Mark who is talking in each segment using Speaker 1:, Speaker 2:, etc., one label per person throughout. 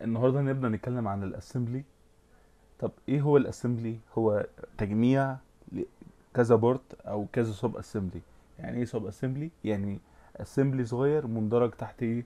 Speaker 1: النهارده هنبدا نتكلم عن الاسمبلي طب ايه هو الاسمبلي هو تجميع ل- كذا بورت او كذا سب اسمبلي يعني ايه سب اسمبلي يعني اسمبلي صغير مندرج تحت ايه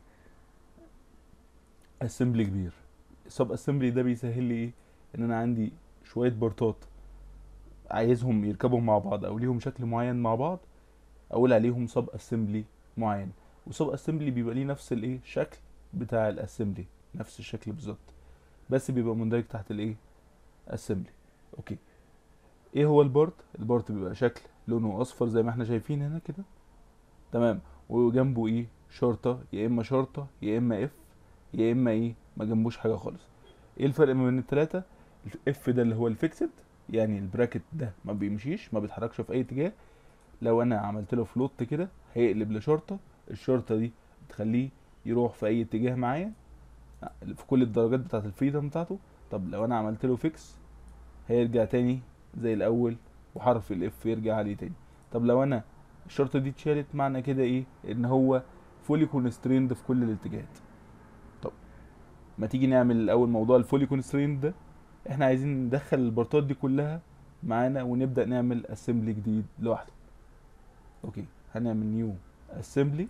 Speaker 1: اسمبلي كبير السب اسمبلي ده بيسهل لي ايه ان انا عندي شويه بورتات عايزهم يركبوا مع بعض او ليهم شكل معين مع بعض اقول عليهم سب اسمبلي معين وسب اسمبلي بيبقى ليه نفس الايه شكل بتاع الاسمبلي نفس الشكل بالظبط بس بيبقى مندرج تحت الايه اسمبلي اوكي ايه هو البورت البورت بيبقى شكل لونه اصفر زي ما احنا شايفين هنا كده تمام وجنبه ايه شرطه يا اما شرطه يا اما اف يا اما ايه ما جنبوش حاجه خالص ايه الفرق ما بين الثلاثه الاف ده اللي هو الفيكسد يعني البراكت ده ما بيمشيش ما بيتحركش في اي اتجاه لو انا عملت له فلوت كده هيقلب لشرطه الشرطه دي بتخليه يروح في اي اتجاه معايا في كل الدرجات بتاعه الفريدم بتاعته طب لو انا عملت له فيكس هيرجع تاني زي الاول وحرف الاف يرجع عليه تاني طب لو انا الشرطه دي اتشالت معنى كده ايه ان هو فولي كونستريند في كل الاتجاهات طب ما تيجي نعمل الاول موضوع الفولي كونستريند ده احنا عايزين ندخل البورتات دي كلها معانا ونبدا نعمل اسمبلي جديد لوحده اوكي هنعمل نيو اسمبلي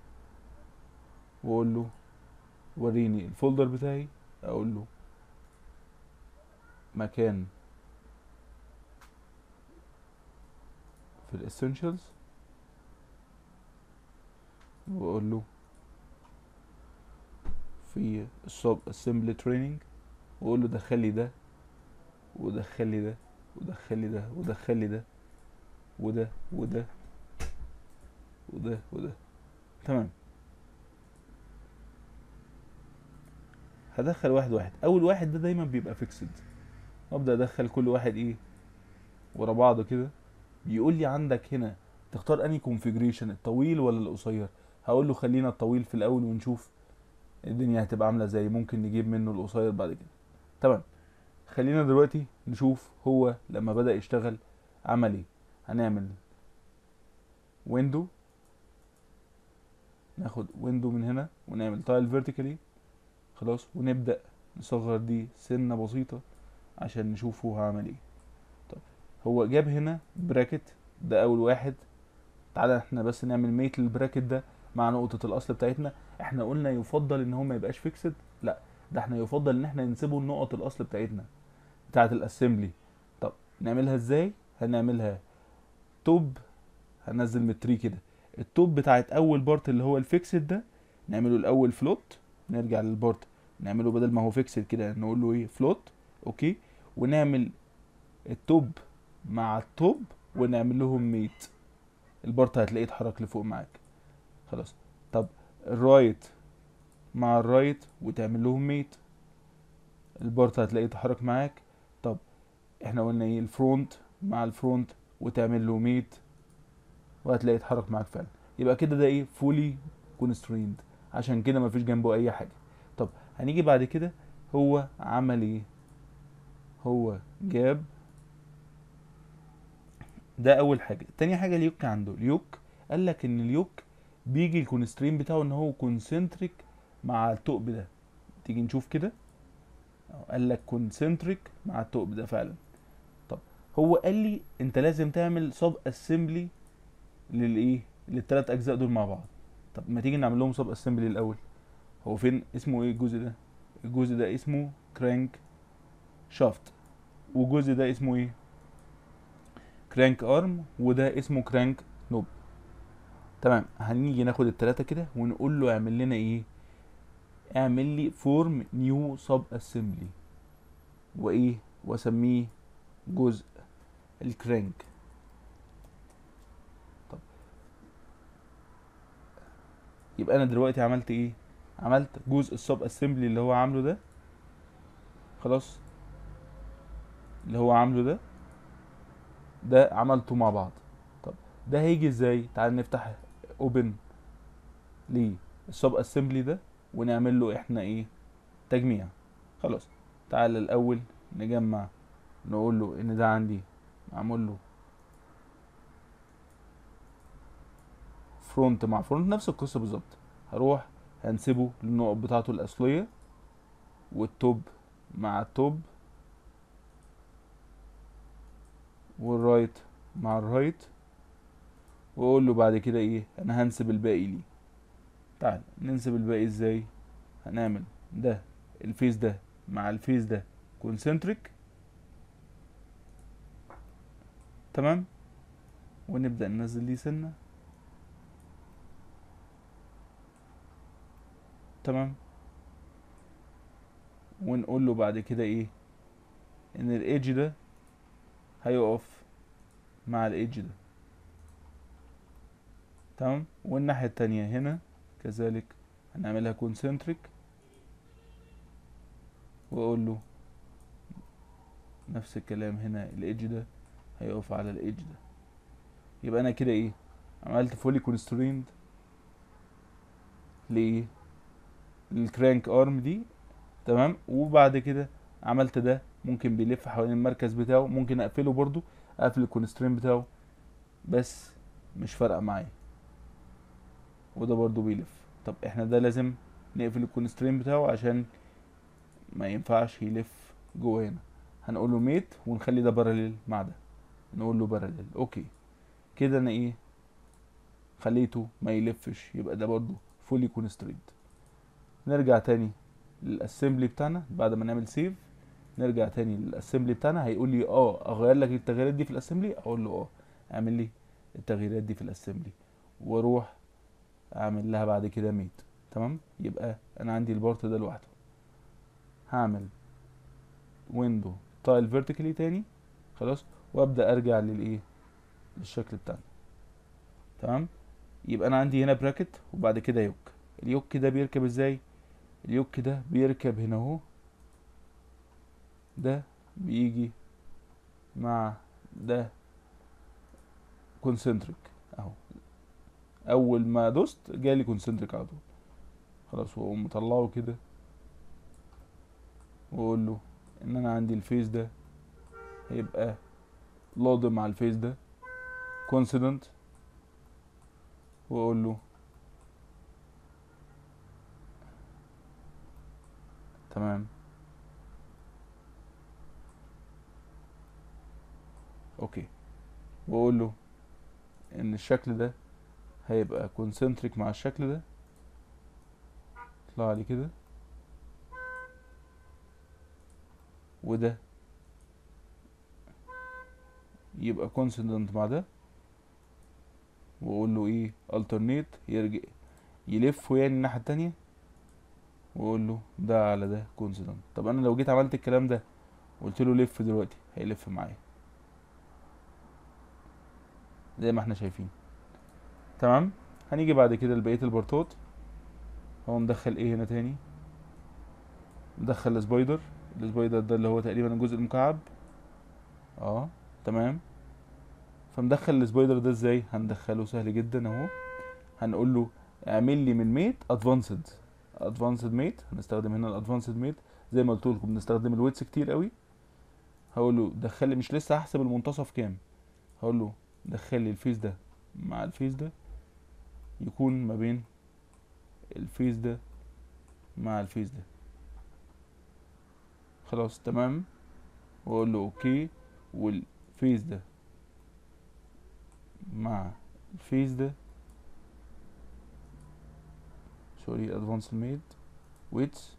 Speaker 1: واقول له وريني الفولدر بتاعي اقول له مكان في الاسينشالز واقول له في السب اسمبلي تريننج واقول له دخل لي ده ودخل لي ده ودخل لي ده ودخل لي ده وده وده وده وده تمام هدخل واحد واحد اول واحد ده دايما بيبقى فيكسد وابدا ادخل كل واحد ايه ورا بعض كده بيقول لي عندك هنا تختار انهي كونفيجريشن الطويل ولا القصير هقول له خلينا الطويل في الاول ونشوف الدنيا هتبقى عامله ازاي ممكن نجيب منه القصير بعد كده تمام خلينا دلوقتي نشوف هو لما بدأ يشتغل عمل ايه هنعمل ويندو ناخد ويندو من هنا ونعمل تايل فيرتيكالي خلاص ونبدأ نصغر دي سنة بسيطة عشان نشوف هو هعمل ايه طب هو جاب هنا براكت ده اول واحد تعالى احنا بس نعمل ميت للبراكت ده مع نقطة الاصل بتاعتنا احنا قلنا يفضل ان هو ما يبقاش فيكسد لا ده احنا يفضل ان احنا ننسبه النقط الاصل بتاعتنا بتاعت الاسمبلي طب نعملها ازاي هنعملها توب هنزل من التري كده التوب بتاعت اول بارت اللي هو الفيكسد ده نعمله الاول فلوت نرجع للبارت نعمله بدل ما هو فيكسد كده نقول له ايه فلوت اوكي ونعمل التوب مع التوب ونعمل لهم ميت البارت هتلاقيه اتحرك لفوق معاك خلاص طب الرايت مع الرايت وتعمل لهم ميت البارت هتلاقيه اتحرك معاك طب احنا قلنا ايه الفرونت مع الفرونت وتعمل له ميت وهتلاقيه اتحرك معاك فعلا يبقى كده ده ايه فولي كونستريند عشان كده مفيش جنبه اي حاجه طب هنيجي بعد كده هو عمل ايه هو جاب ده اول حاجه تاني حاجه اليوك عنده اليوك قال لك ان اليوك بيجي الكونسترين بتاعه ان هو كونسنتريك مع الثقب ده تيجي نشوف كده أهو قال لك كونسنتريك مع الثقب ده فعلا طب هو قال لي انت لازم تعمل سب اسمبلي للايه للثلاث اجزاء دول مع بعض طب ما تيجي نعمل لهم سب اسمبلي الاول هو فين اسمه ايه الجزء ده الجزء ده اسمه كرانك شافت والجزء ده اسمه ايه كرانك ارم وده اسمه كرانك نوب تمام هنيجي ناخد التلاتة كده ونقول له اعمل لنا ايه اعمل لي فورم نيو سب اسمبلي وايه واسميه جزء الكرانك طب يبقى انا دلوقتي عملت ايه عملت جزء السب اسمبلي اللي هو عامله ده خلاص اللي هو عامله ده ده عملته مع بعض طب ده هيجي ازاي تعال نفتح اوبن للسب اسمبلي ده ونعمل له احنا ايه تجميع خلاص تعال الاول نجمع نقول له ان ده عندي معمول له فرونت مع فرونت نفس القصه بالظبط هروح هنسيبه للنقط بتاعته الاصليه والتوب مع التوب والرايت مع الرايت واقول له بعد كده ايه انا هنسب الباقي ليه تعال ننسب الباقي ازاي هنعمل ده الفيس ده مع الفيس ده كونسنتريك تمام ونبدأ ننزل دي سنة تمام ونقول له بعد كده ايه ان الايدج ده هيقف مع الايدج ده تمام والناحية التانية هنا كذلك هنعملها كونسنتريك واقول له نفس الكلام هنا الايدج ده هيقف على الايدج ده يبقى انا كده ايه عملت فولي كونستريند لايه للكرانك ارم دي تمام وبعد كده عملت ده ممكن بيلف حوالين المركز بتاعه ممكن اقفله برضو اقفل الكونسترين بتاعه بس مش فارقه معايا وده برضو بيلف طب احنا ده لازم نقفل الكونسترين بتاعه عشان ما ينفعش يلف جوه هنا هنقول له ميت ونخلي ده باراليل مع ده نقول له باراليل اوكي كده انا ايه خليته ما يلفش يبقى ده برضو فولي كونستريند نرجع تاني للاسمبلي بتاعنا بعد ما نعمل سيف نرجع تاني للاسمبلي بتاعنا هيقول لي اه اغير لك التغييرات دي في الاسمبلي اقول له اه اعمل لي التغييرات دي في الاسمبلي واروح اعمل لها بعد كده ميت تمام يبقى انا عندي البارت ده لوحده هعمل ويندو تايل فيرتيكالي تاني خلاص وابدا ارجع للايه للشكل بتاعنا تمام يبقى انا عندي هنا براكت وبعد كده يوك اليوك ده بيركب ازاي اليوك ده بيركب هنا اهو ده بيجي مع ده كونسنتريك اهو اول ما دوست جالي كونسنتريك على طول خلاص واقوم مطلعه كده واقول له ان انا عندي الفيس ده هيبقى لودم مع الفيس ده كونسيدنت واقول له تمام اوكي واقول له ان الشكل ده هيبقى كونسنتريك مع الشكل ده اطلع لي كده وده يبقى كونسيدنت مع ده واقول له ايه alternate يرجع يلف يعني الناحيه التانية واقول له ده على ده كونسيدنت طب انا لو جيت عملت الكلام ده قلت له لف دلوقتي هيلف معايا زي ما احنا شايفين تمام هنيجي بعد كده لبقيه البارتات هو مدخل ايه هنا تاني مدخل السبايدر السبايدر ده اللي هو تقريبا الجزء المكعب اه تمام فمدخل السبايدر ده ازاي هندخله سهل جدا اهو هنقول له اعمل لي من ميت ادفانسد ادفانسد ميت هنستخدم هنا الادفانسد ميت زي ما قلت لكم بنستخدم الويتس كتير قوي هقول له دخل لي مش لسه هحسب المنتصف كام هقول له دخل لي الفيس ده مع الفيس ده يكون ما بين الفيس ده مع الفيس ده خلاص تمام واقول له اوكي والفيس ده مع الفيس ده سوري ادفانس ميد ويتس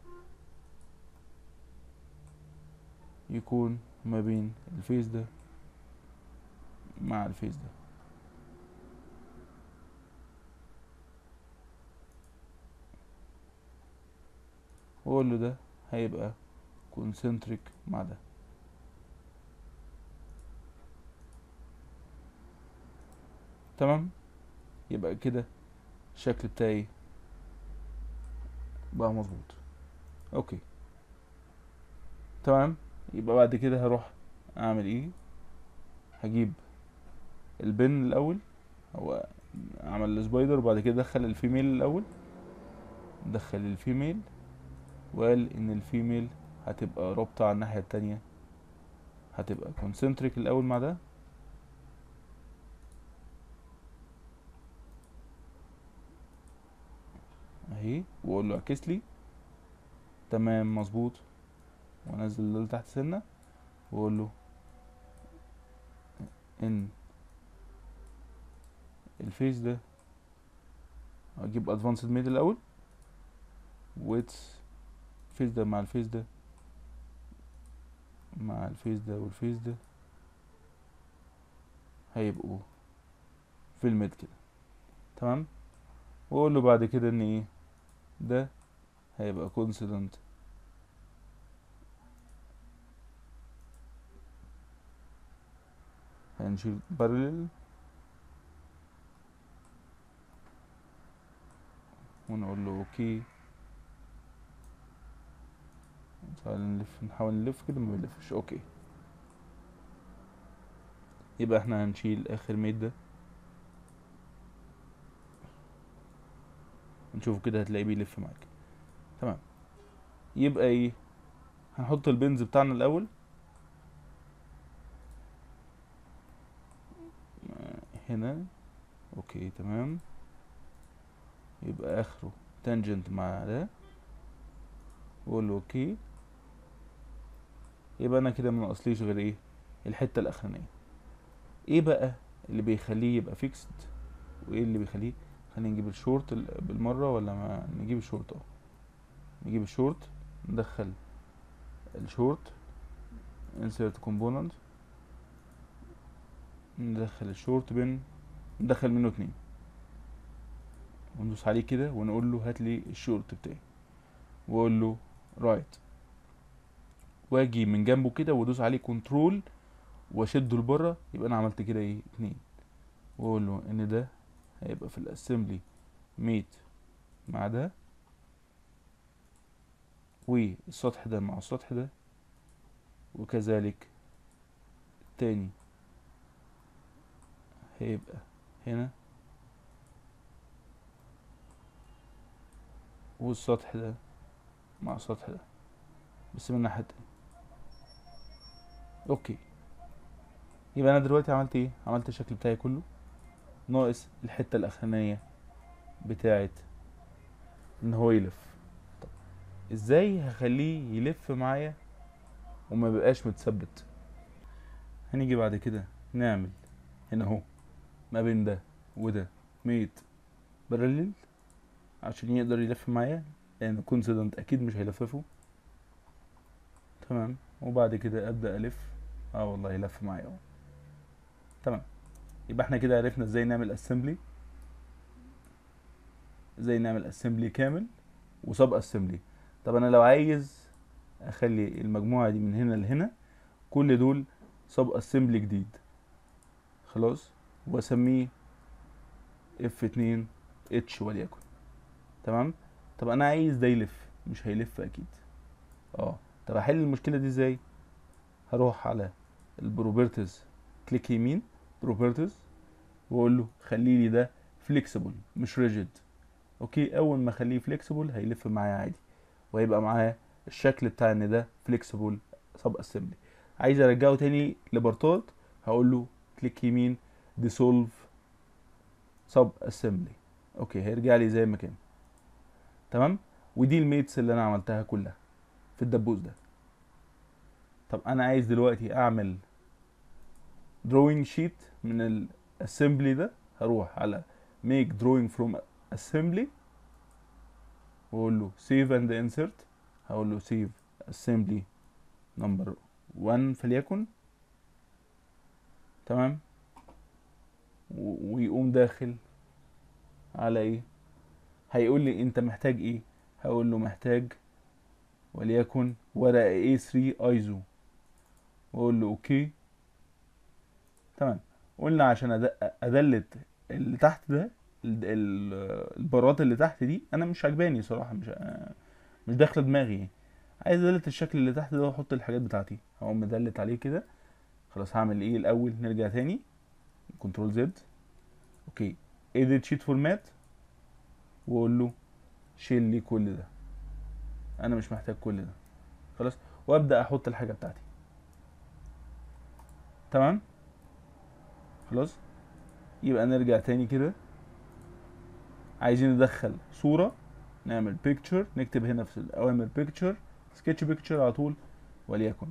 Speaker 1: يكون ما بين الفيس ده مع الفيس ده واقول له ده هيبقى كونسنتريك مع ده تمام يبقى كده الشكل بتاعي بقى مظبوط اوكي تمام يبقى بعد كده هروح اعمل ايه هجيب البن الاول هو عمل السبايدر وبعد كده دخل الفيميل الاول دخل الفيميل وقال ان الفيميل هتبقى رابطة على الناحية التانية هتبقى كونسنتريك الاول مع ده اهي واقول له اعكس لي تمام مظبوط وانزل ده لتحت سنه واقول له ان الفيس ده اجيب ادفانسد ميد الاول ويتس الفيس ده مع الفيس ده مع الفيس ده والفيس ده هيبقوا في الميد كده تمام واقول له بعد كده ان ايه ده هيبقى كونسيدنت هنشيل بارلل ونقول له اوكي تعال نلف نحاول نلف كده ما بيلفش اوكي يبقى احنا هنشيل اخر ميت ده نشوفه كده هتلاقيه بيلف معاك تمام يبقى ايه هنحط البنز بتاعنا الاول هنا اوكي تمام يبقى اخره تانجنت مع ده واقول له اوكي يبقى انا كده ما ناقصليش غير ايه الحته الاخرانيه ايه بقى اللي بيخليه يبقى فيكسد وايه اللي بيخليه خلينا نجيب الشورت ال- بالمره ولا ما نجيب الشورت اه نجيب الشورت ندخل الشورت insert component ندخل الشورت بين ندخل منه اتنين وندوس عليه كده ونقول له هات لي الشورت بتاعي واقول له رايت واجي من جنبه كده وادوس عليه كنترول واشده لبره يبقى انا عملت كده ايه اتنين واقول له ان ده هيبقى في الاسمبلي ميت مع ده والسطح ده مع السطح ده وكذلك التاني هيبقى هنا والسطح ده مع السطح ده بس من الناحية التانية اوكي يبقى انا دلوقتي عملت ايه عملت الشكل بتاعي كله ناقص الحتة الاخرانية بتاعت ان هو يلف طب ازاي هخليه يلف معايا وما بقاش متثبت هنيجي بعد كده نعمل هنا اهو ما بين ده وده ميت بارلل عشان يقدر يلف معايا لان كونسيدنت اكيد مش هيلففه تمام وبعد كده ابدا الف اه والله يلف معايا اهو تمام يبقى احنا كده عرفنا ازاي نعمل اسمبلي ازاي نعمل اسمبلي كامل وسب اسمبلي طب انا لو عايز اخلي المجموعه دي من هنا لهنا كل دول سب اسمبلي جديد خلاص واسميه اف 2 اتش وليكن تمام طب انا عايز ده يلف مش هيلف اكيد اه طب احل المشكله دي ازاي هروح على البروبرتيز كليك يمين بروبرتيز واقول له خلي لي ده فليكسيبل مش ريجيد اوكي اول ما اخليه فليكسيبل هيلف معايا عادي وهيبقى معاه الشكل بتاع ان ده فليكسيبل سب اسمبلي عايز ارجعه تاني لبارتات هقول له كليك يمين ديسولف سب اسمبلي اوكي هيرجع لي زي ما كان تمام ودي الميتس اللي انا عملتها كلها في الدبوس ده طب انا عايز دلوقتي اعمل drawing sheet من الاسمبلي ده هروح على make drawing from assembly واقول له save and insert هقول له save assembly number 1 فليكن تمام و- ويقوم داخل على ايه هيقول لي انت محتاج ايه هقول له محتاج وليكن ورقة A3 ايزو واقول له اوكي تمام قلنا عشان أد- ادلت اللي تحت ده ال- ال- البارات اللي تحت دي انا مش عجباني صراحة مش مش داخله دماغي عايز ادلت الشكل اللي تحت ده واحط الحاجات بتاعتي هقوم مدلت عليه كده خلاص هعمل ايه الاول نرجع تاني كنترول زد اوكي edit sheet format واقول له شيل لي كل ده انا مش محتاج كل ده خلاص وابدا احط الحاجه بتاعتي تمام خلاص يبقى نرجع تاني كده عايزين ندخل صوره نعمل بيكتشر نكتب هنا في الاوامر بيكتشر سكتش بيكتشر على طول وليكن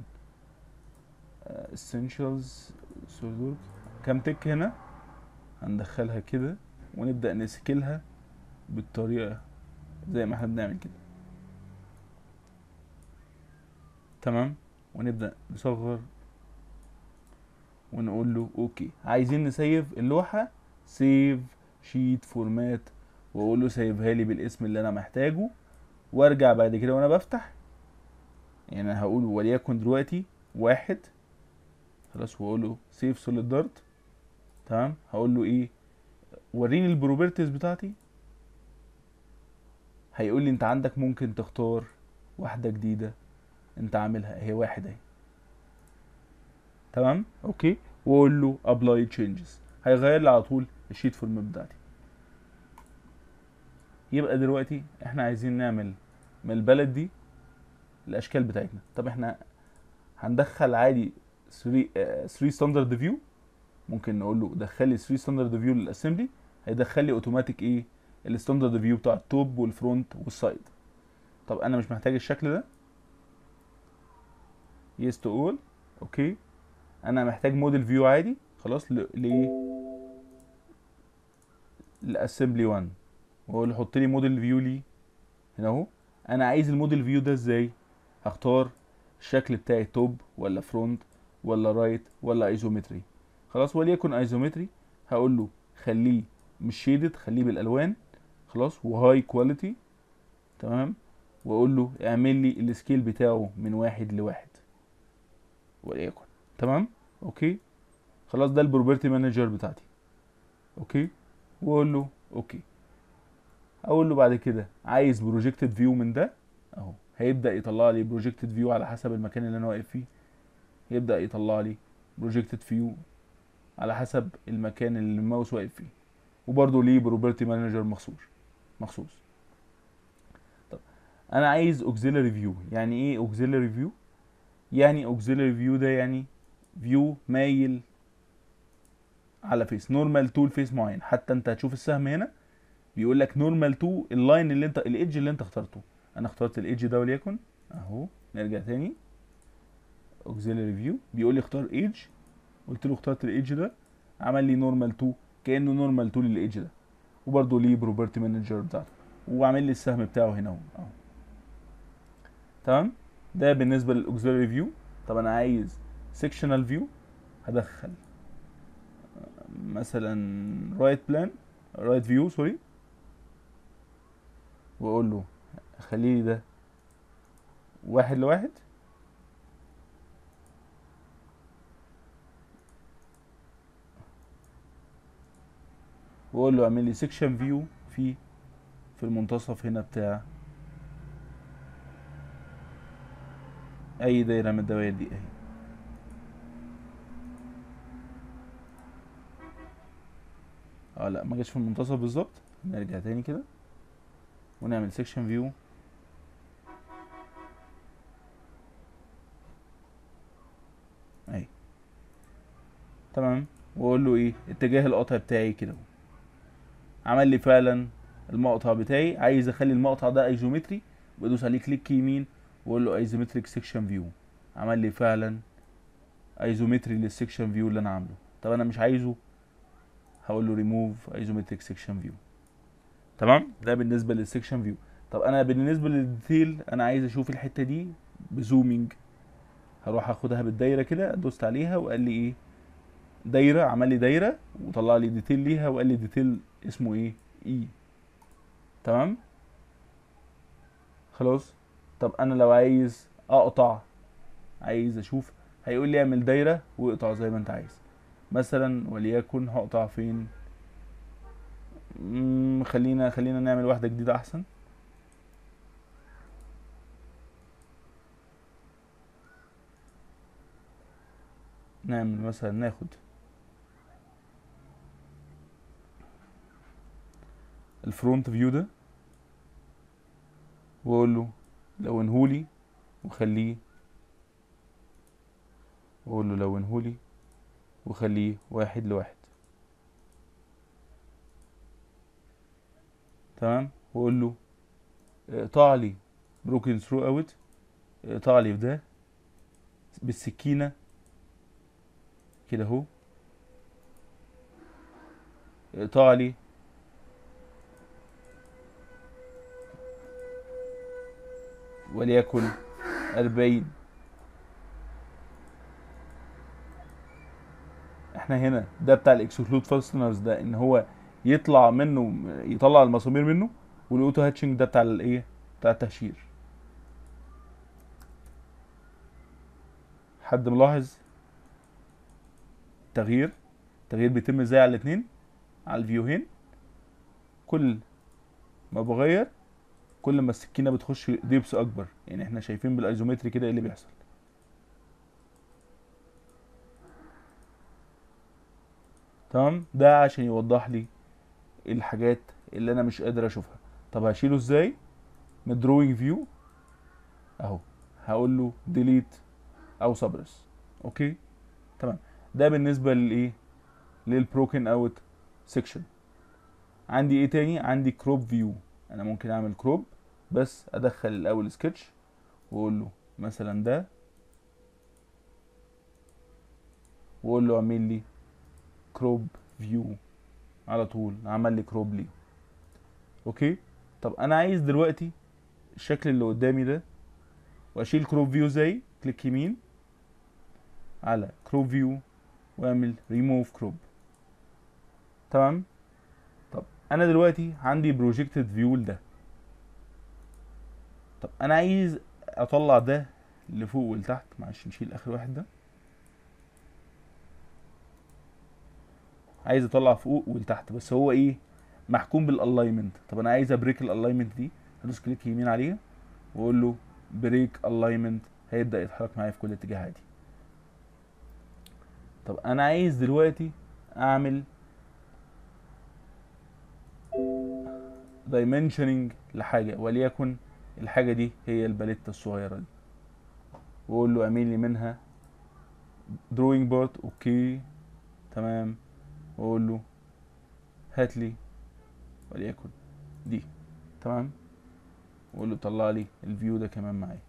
Speaker 1: essentials سولور كام تك هنا هندخلها كده ونبدأ نسكلها بالطريقة زي ما احنا بنعمل كده تمام ونبدأ نصغر ونقول له اوكي عايزين نسيف اللوحة سيف شيت فورمات واقول له سيفها لي بالاسم اللي انا محتاجه وارجع بعد كده وانا بفتح يعني انا هقول وليكن دلوقتي واحد خلاص واقول له سيف سوليد دارت تمام هقول له ايه وريني البروبرتيز بتاعتي هيقول لي انت عندك ممكن تختار واحدة جديدة انت عاملها هي واحد اهي تمام اوكي واقول له ابلاي تشينجز هيغير لي على طول الشيت فورم بتاعتي يبقى دلوقتي احنا عايزين نعمل من البلد دي الاشكال بتاعتنا طب احنا هندخل عادي 3 3 ستاندرد فيو ممكن نقول له دخل لي 3 ستاندرد فيو للاسمبلي هيدخل لي اوتوماتيك ايه الستاندرد فيو بتاع التوب والفرونت والسايد طب انا مش محتاج الشكل ده يس تو اول اوكي انا محتاج موديل فيو عادي خلاص ل ل الاسمبلي 1 واقول له حط لي موديل فيو لي هنا اهو انا عايز الموديل فيو ده ازاي هختار الشكل بتاعي توب ولا فرونت ولا رايت ولا ايزومتري خلاص وليكن ايزومتري هقول له خليه مش شيدد خليه بالالوان خلاص وهاي كواليتي تمام واقول له اعمل لي السكيل بتاعه من واحد لواحد وليكن تمام اوكي خلاص ده البروبرتي مانجر بتاعتي اوكي واقول له اوكي اقول له بعد كده عايز بروجكتد فيو من ده اهو هيبدا يطلع لي بروجكتد فيو على حسب المكان اللي انا واقف فيه يبدا يطلع لي بروجكتد فيو على حسب المكان اللي الماوس واقف فيه وبرضه ليه بروبرتي مانجر مخصوص مخصوص طب انا عايز اوكسيلري فيو يعني ايه اوكسيلري فيو يعني اوكسيلري فيو ده يعني فيو مايل على فيس نورمال تو الفيس معين حتى انت هتشوف السهم هنا بيقول لك نورمال تو اللاين اللي انت الايدج اللي انت اخترته انا اخترت الايدج ده وليكن اهو نرجع تاني اوكسيلري فيو بيقول لي اختار ايدج قلت له اخترت الايدج ده عمل لي نورمال تو كانه نورمال تو للايدج ده وبرده ليه بروبرتي مانجر بتاعته وعامل لي السهم بتاعه هنا اهو اهو تمام ده بالنسبه للاوكسيلري فيو طب انا عايز سيكشنال فيو هدخل مثلا رايت بلان رايت فيو سوري واقول له خلي لي ده واحد لواحد واقول له اعمل لي سيكشن فيو في في المنتصف هنا بتاع اي دايره من الدوائر دي اهي اه لا ما جاش في المنتصف بالظبط نرجع تاني كده ونعمل سيكشن فيو اهي تمام واقول له ايه اتجاه القطع بتاعي كده عمل لي فعلا المقطع بتاعي عايز اخلي المقطع ده ايزومتري بدوس عليه كليك يمين واقول له ايزومتريك سيكشن فيو عمل لي فعلا ايزومتري للسيكشن فيو اللي انا عامله طب انا مش عايزه هقول له ريموف ايزومتريك سيكشن فيو تمام ده بالنسبه للسيكشن فيو طب انا بالنسبه للديتيل انا عايز اشوف الحته دي بزومينج هروح اخدها بالدايره كده دوست عليها وقال لي ايه دايره عمل لي دايره وطلع لي ديتيل ليها وقال لي ديتيل اسمه ايه اي تمام خلاص طب انا لو عايز اقطع عايز اشوف هيقول لي اعمل دايره واقطع زي ما انت عايز مثلا وليكن هقطع فين مم، خلينا خلينا نعمل واحده جديده احسن نعمل مثلا ناخد الفرونت فيو ده واقول له لونهولي وخليه واقول له لونهولي وخليه واحد لواحد تمام واقول له اقطع لي بروكن ثرو اوت اقطع لي ده بالسكينه كده اهو اقطع لي وليكن أربعين احنا هنا ده بتاع الاكسكلود فاستنرز ده ان هو يطلع منه يطلع المسامير منه والاوتو هاتشنج ده بتاع الايه بتاع التهشير حد ملاحظ تغيير التغيير بيتم ازاي على الاثنين على الفيوهين كل ما بغير كل ما السكينه بتخش ديبس اكبر يعني احنا شايفين بالايزومتري كده ايه اللي بيحصل تمام ده عشان يوضح لي الحاجات اللي انا مش قادر اشوفها طب هشيله ازاي من دروينج فيو اهو هقول له ديليت او سبرس اوكي تمام ده بالنسبه للايه للبروكن اوت سيكشن عندي ايه تاني عندي كروب فيو انا ممكن اعمل كروب بس ادخل الاول سكتش واقول له مثلا ده واقول له اعمل لي كروب فيو على طول عمل لي كروب لي اوكي طب انا عايز دلوقتي الشكل اللي قدامي ده واشيل كروب فيو زي كليك يمين على كروب فيو واعمل ريموف كروب تمام طب انا دلوقتي عندي بروجكتد فيو ده طب انا عايز اطلع ده لفوق ولتحت معلش نشيل اخر واحد ده عايز اطلع فوق ولتحت بس هو ايه محكوم بالالاينمنت طب انا عايز ابريك الالاينمنت دي هدوس كليك يمين عليها واقول له بريك الاينمنت هيبدا يتحرك معايا في كل اتجاه عادي طب انا عايز دلوقتي اعمل دايمنشننج لحاجه وليكن الحاجه دي هي الباليتا الصغيره دي واقول له اعمل لي منها دروينج بورد اوكي تمام واقول له هات لي وليكن دي تمام واقول له طلع لي الفيو ده كمان معايا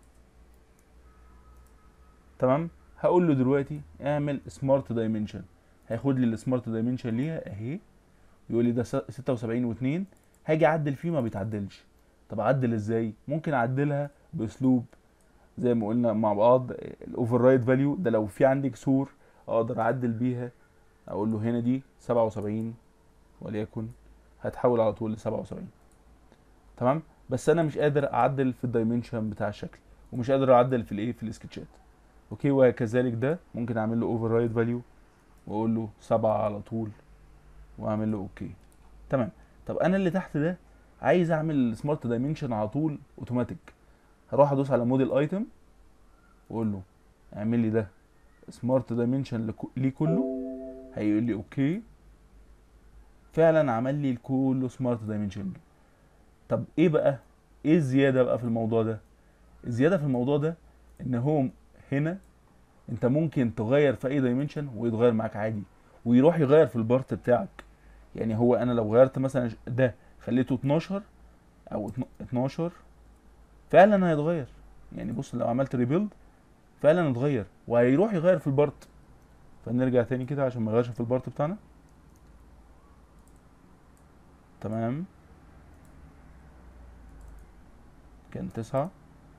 Speaker 1: تمام هقول له دلوقتي اعمل سمارت دايمنشن هياخد لي السمارت دايمنشن ليها اهي يقول لي ده 76 و2 هاجي اعدل فيه ما بيتعدلش طب اعدل ازاي ممكن اعدلها باسلوب زي ما قلنا مع بعض الاوفر رايد فاليو ده لو في عندي كسور اقدر اعدل بيها اقول له هنا دي 77 وليكن هتحول على طول ل 77 تمام بس انا مش قادر اعدل في الدايمنشن بتاع الشكل ومش قادر اعدل في الايه في السكتشات اوكي وكذلك ده ممكن اعمل له اوفر رايد فاليو واقول له 7 على طول واعمل له اوكي تمام طب انا اللي تحت ده عايز اعمل سمارت دايمنشن على طول اوتوماتيك هروح ادوس على موديل ايتم واقول له اعمل لي ده سمارت دايمنشن ليه كله هيقول لي اوكي فعلا عمل لي كله سمارت دايمنشن طب ايه بقى ايه الزياده بقى في الموضوع ده الزياده في الموضوع ده ان هو هنا انت ممكن تغير في اي دايمنشن ويتغير معاك عادي ويروح يغير في البارت بتاعك يعني هو انا لو غيرت مثلا ده خليته 12 او 12 فعلا هيتغير يعني بص لو عملت ريبيلد فعلا اتغير وهيروح يغير في البارت فنرجع تاني كده عشان ما يغيرش في البارت بتاعنا تمام كان تسعة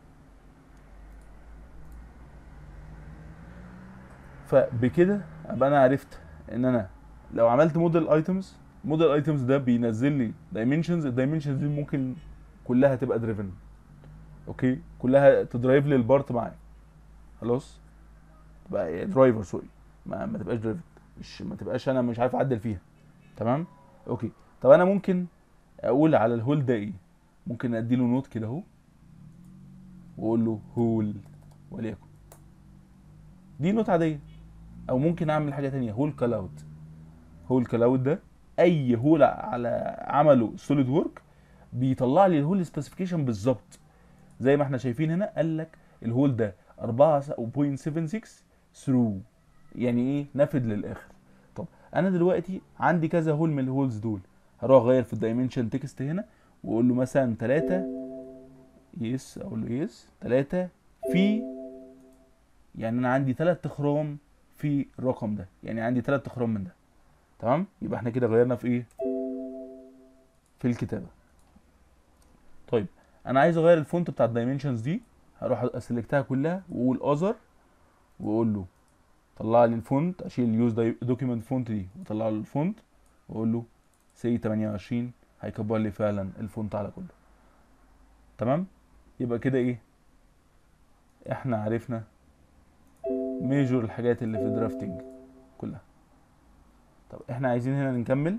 Speaker 1: فبكده ابقى انا عرفت ان انا لو عملت موديل ايتمز موديل ايتمز ده بينزل لي دايمنشنز الدايمنشنز دي ممكن كلها تبقى دريفن اوكي كلها تدرايف لي البارت معايا خلاص تبقى درايفر سوري ما, ما تبقاش دريفن مش ما تبقاش انا مش عارف اعدل فيها تمام اوكي طب انا ممكن اقول على الهول ده ايه ممكن ادي له نوت كده اهو واقول له هول وليكن دي نوت عاديه او ممكن اعمل حاجه تانية هول كلاود هول كلاود ده اي هول على عمله سوليد وورك بيطلع لي الهول سبيسيفيكيشن بالظبط زي ما احنا شايفين هنا قال لك الهول ده 4.76 ثرو يعني ايه نافذ للاخر طب انا دلوقتي عندي كذا هول من الهولز دول هروح اغير في الدايمنشن تكست هنا واقول له مثلا 3 يس اقول له يس تلاتة في يعني انا عندي تلات اخرام في الرقم ده يعني عندي تلات اخرام من ده تمام يبقى احنا كده غيرنا في ايه في الكتابه طيب انا عايز اغير الفونت بتاع الدايمنشنز دي هروح اسلكتها كلها واقول اذر واقول له طلع لي الفونت اشيل يوز دوكيمنت فونت دي واطلع له الفونت واقول له سي 28 هيكبر لي فعلا الفونت على كله تمام يبقى كده ايه احنا عرفنا ميجور الحاجات اللي في الدرافتنج كلها طب احنا عايزين هنا نكمل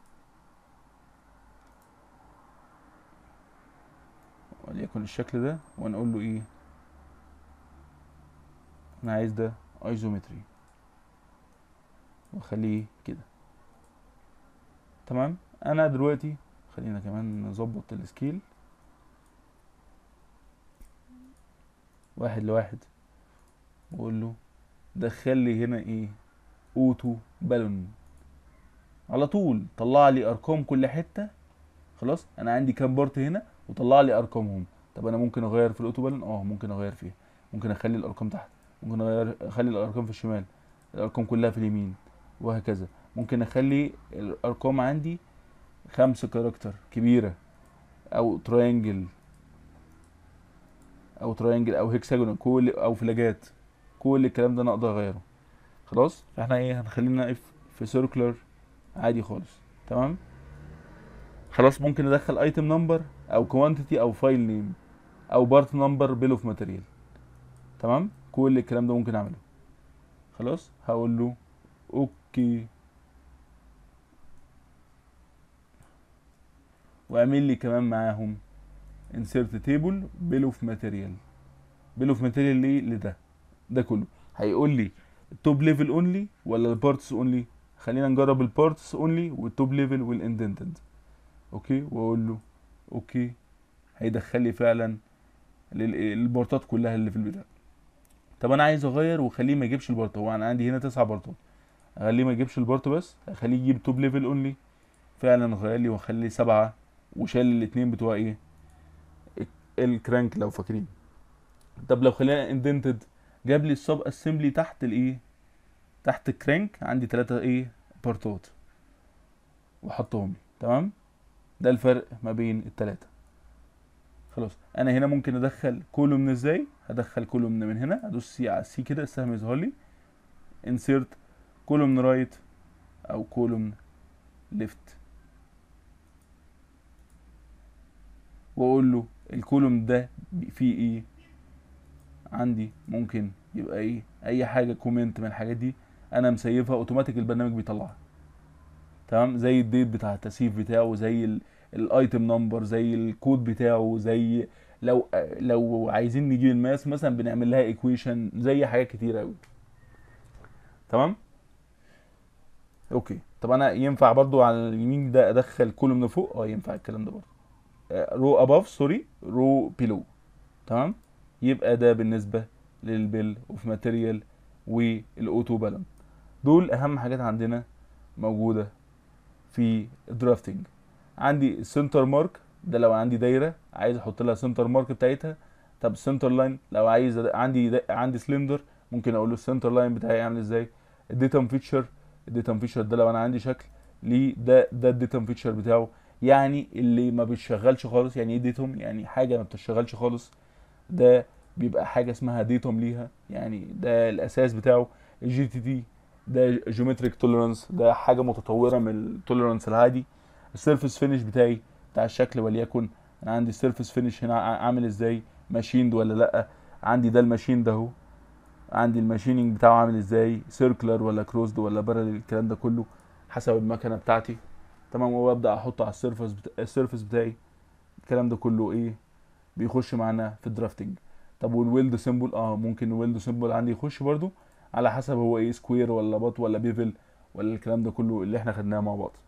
Speaker 1: وليكن الشكل ده ونقول له ايه انا عايز ده ايزومتري واخليه كده تمام انا دلوقتي خلينا كمان نظبط السكيل واحد لواحد واقول له دخل لي هنا ايه اوتو بالون على طول طلع لي ارقام كل حته خلاص انا عندي كام بارت هنا وطلع لي ارقامهم طب انا ممكن اغير في الاوتو بالون اه ممكن اغير فيها ممكن اخلي الارقام تحت ممكن اغير اخلي الارقام في الشمال الارقام كلها في اليمين وهكذا ممكن اخلي الارقام عندي خمس كاركتر كبيره او تراينجل او تراينجل او هيكساجون كل او فلاجات كل الكلام ده انا اقدر اغيره خلاص فاحنا ايه هنخلينا نقف في سيركلر عادي خالص تمام خلاص ممكن ادخل ايتم نمبر او كوانتيتي او فايل نيم او بارت نمبر بيل اوف ماتيريال تمام كل الكلام ده ممكن اعمله خلاص هقول له اوكي واعمل لي كمان معاهم insert table bill of material bill of material ليه لده ده كله هيقول لي التوب ليفل اونلي ولا البارتس اونلي خلينا نجرب البارتس اونلي والتوب ليفل والاندنتد اوكي واقول له اوكي هيدخل لي فعلا البارتات كلها اللي في البتاع طب انا عايز اغير واخليه ما يجيبش البارت هو انا عندي هنا تسع بارتات اخليه ما يجيبش البارت بس اخليه يجيب توب ليفل اونلي فعلا غير لي واخلي سبعة وشال الاتنين بتوع ايه الكرانك لو فاكرين طب لو خلينا اندنتد جاب لي السب اسمبلي تحت الايه تحت الكرانك عندي ثلاثة ايه بارتات وحطهم لي تمام ده الفرق ما بين الثلاثة خلاص انا هنا ممكن ادخل كولومن ازاي هدخل كولومن من هنا ادوس سي على السي كده السهم يظهر لي انسيرت كولومن رايت او كولومن ليفت واقول له الكولوم ده فيه ايه عندي ممكن يبقى ايه اي حاجه كومنت من الحاجات دي انا مسيفها اوتوماتيك البرنامج بيطلعها تمام زي الديت بتاع التسييف بتاعه زي الايتم نمبر زي الكود بتاعه زي لو لو عايزين نجيب الماس مثلا بنعمل لها ايكويشن زي حاجات كتير قوي تمام اوكي طب انا ينفع برضو على اليمين ده ادخل كولوم من فوق اه ينفع الكلام ده برضو رو اباف سوري رو بيلو تمام يبقى ده بالنسبه للبيل اوف ماتيريال والاوتو بالون دول اهم حاجات عندنا موجوده في الدرافتنج عندي السنتر مارك ده لو عندي دايره عايز احط لها سنتر مارك بتاعتها طب السنتر لاين لو عايز عندي دا عندي سلندر ممكن اقول له السنتر لاين بتاعي عامل ازاي الديتم فيتشر الديتم فيتشر ده لو انا عندي شكل ليه ده ده الديتم فيتشر بتاعه يعني اللي ما بيشغلش خالص يعني ايه ديتوم يعني حاجه ما بتشتغلش خالص ده بيبقى حاجه اسمها ديتوم ليها يعني ده الاساس بتاعه الجي تي تي ده جيومتريك توليرانس ده حاجه متطوره من التوليرانس العادي السيرفيس فينش بتاعي بتاع الشكل وليكن انا عندي السيرفيس فينش هنا عامل ازاي ماشيند ولا لا عندي ده الماشين ده اهو عندي الماشيننج بتاعه عامل ازاي سيركلر ولا كروزد ولا بارل الكلام ده كله حسب المكنه بتاعتي تمام وابدا احطه على السيرفس بتا... السيرفس بتاعي الكلام ده كله ايه بيخش معانا في الدرافتنج طب والويلد سيمبل اه ممكن الويلد سيمبل عندي يخش برضو على حسب هو ايه سكوير ولا بط ولا بيفل ولا الكلام ده كله اللي احنا خدناه مع بعض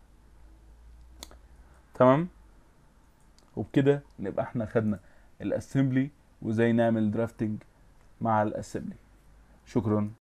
Speaker 1: تمام وبكده نبقى احنا خدنا الاسمبلي وازاي نعمل درافتنج مع الاسمبلي شكرا